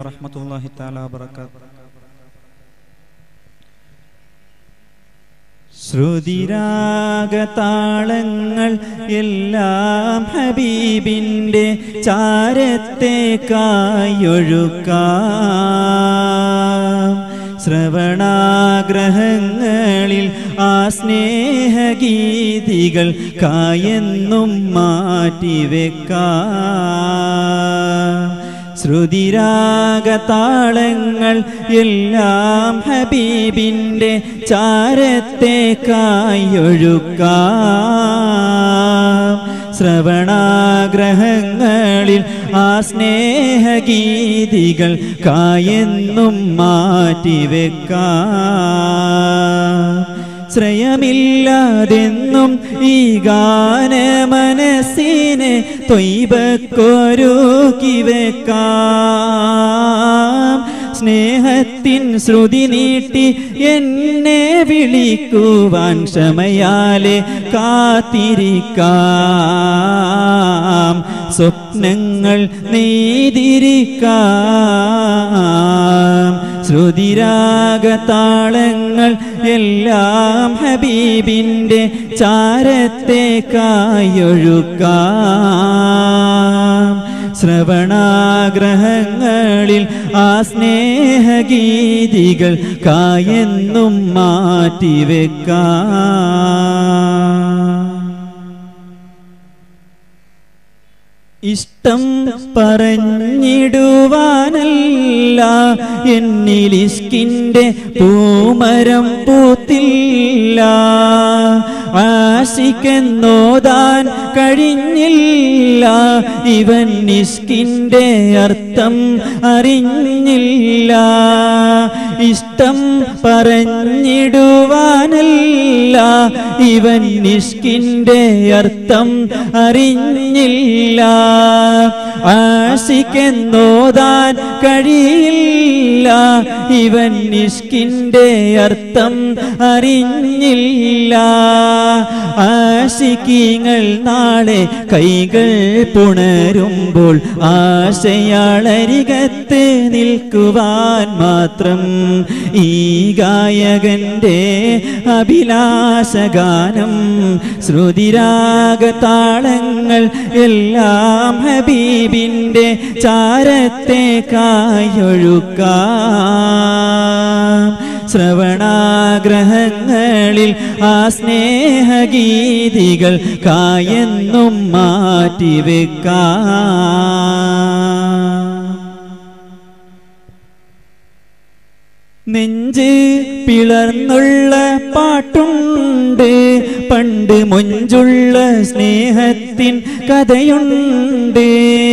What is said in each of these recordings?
വറഹ്മത്തുള്ളാഹി തആല വബറകാത്ത് ശ്രുതിരാഗതാളങ്ങൾ എല്ലാം ഹബീബിൻ്റെ ചാരത്തേക്കായൊഴുക്കാം ശ്രവണാഗ്രഹങ്ങളിൽ ആ സ്നേഹഗീതികൾ കായെന്നും മാറ്റിവെക്കാം ശ്രുതിരാഗതാളങ്ങൾ എല്ലാം ഹബീബിൻ്റെ ചാരത്തേക്കായൊഴുക്കാം ശ്രവണാഗ്രഹങ്ങളിൽ ആ സ്നേഹഗീതികൾ കായെന്നും മാറ്റിവെക്കാം ശ്രയമില്ലാതെന്നും ഈ ഗാന മനസ്സിനെ തൊയ്ബക്കൊരുക്കി വെക്കാം സ്നേഹത്തിൻ ശ്രുതി നീട്ടി എന്നെ വിളിക്കുവാൻ ക്ഷമയാലെ കാത്തിരിക്കാം സ്വപ്നങ്ങൾ നെയ്തിരിക്കാം ശ്രുതിരാഗതാളങ്ങൾ എല്ലാം ഹബീബിൻ്റെ ചാരത്തേക്കായൊഴുക്കാം ശ്രവണാഗ്രഹങ്ങളിൽ ആ സ്നേഹഗീതികൾ കായെന്നും മാറ്റിവെക്കാം ഇഷ്ടം പറഞ്ഞിടുവാനല്ല എന്നിലിസ്കിൻ്റെ പൂമരം പൂത്തില്ല ആശിക്കെന്നോതാൻ കഴിഞ്ഞില്ല ഇവൻ നിസ്കിൻ്റെ അർത്ഥം അറിഞ്ഞില്ല ഇഷ്ടം പറഞ്ഞിടുവാനല്ല ഇവൻ നിഷ്കിൻ്റെ അർത്ഥം അറിഞ്ഞില്ല ആശിക്കെന്നോതാൻ കഴിയില്ല ഇവൻ നിഷ്കിൻ്റെ അർത്ഥം അറിഞ്ഞില്ല ആശിക്കീങ്ങൾ നാളെ കൈകൾ പുണരുമ്പോൾ ആശയാളരികത്ത് നിൽക്കുവാൻ മാത്രം ഈ ഗായകന്റെ അഭിലാഷഗാനം ശ്രുതിരാഗതാളങ്ങൾ എല്ലാം ഹബീബിൻ്റെ ചാരത്തേക്കായൊഴുക്കാം ശ്രവണാഗ്രഹങ്ങളിൽ ആ സ്നേഹഗീതികൾ കായെന്നും മാറ്റിവെക്കാം നെഞ്ച് പിളർന്നുള്ള പാട്ടുണ്ട് പണ്ട് മൊഞ്ചുള്ള സ്നേഹത്തിൻ കഥയുണ്ട്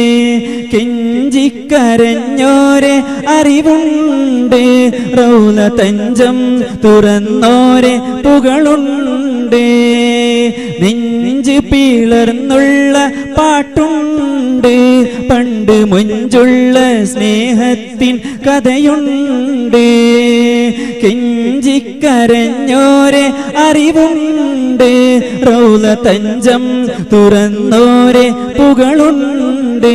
കെഞ്ചിക്കരഞ്ഞോരെ അറിവുണ്ട് റൗല തഞ്ചം തുറന്നോരെ പുകളുണ്ട് നെഞ്ച് പിളർന്നുള്ള പാട്ടുണ്ട് പണ്ട് മൊഞ്ചുള്ള സ്നേഹത്തിൻ കഥയുണ്ട് കെഞ്ചിക്കരഞ്ഞോരെ അറിവുണ്ട് റൗല തഞ്ചം തുറന്നോരെ പുകളുണ്ട്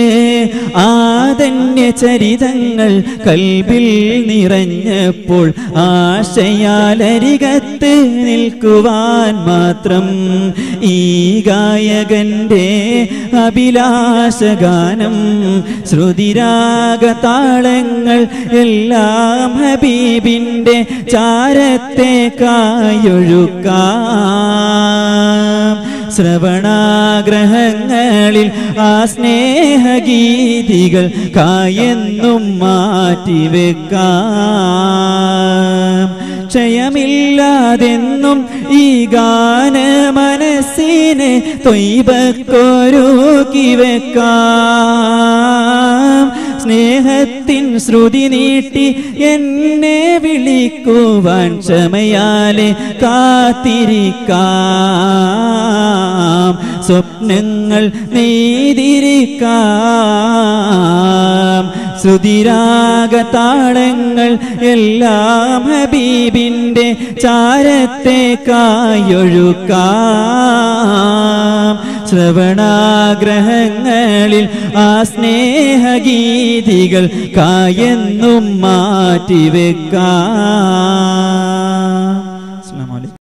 ആദന്യ ചരിതങ്ങൾ കൽബിൽ നിറഞ്ഞപ്പോൾ ആശയാലരികത്ത് നിൽക്കുവാൻ മാത്രം ഈ ഗായകന്റെ അഭിലാഷഗാനം ശ്രുതിരാഗതാളങ്ങൾ എല്ലാം ഹബീബിൻ്റെ ചാരത്തേക്കായൊഴുക്കാം ശ്രവണാഗ്രഹങ്ങളിൽ ആ സ്നേഹഗീതികൾ കായെന്നും മാറ്റിവെക്കാം ക്ഷയമില്ലാതെന്നും ഈ ഗാന മനസ്സിനെ തൊയ്ബക്കൊരുക്കി വെക്കാം സ്നേഹത്തിൻ ശ്രുതി നീട്ടി എന്നെ വിളിക്കുവാൻ ക്ഷമയാലെ കാത്തിരിക്കാം സ്വപ്നങ്ങൾ നെയ്തിരിക്കാം ശ്രുതിരാഗതാളങ്ങൾ എല്ലാം ഹബീബിൻ്റെ ചാരത്തേക്കായൊഴുക്കാം ശ്രവണാഗ്രഹങ്ങളിൽ ആ സ്നേഹഗീതികൾ കായെന്നും മാറ്റിവെക്കാം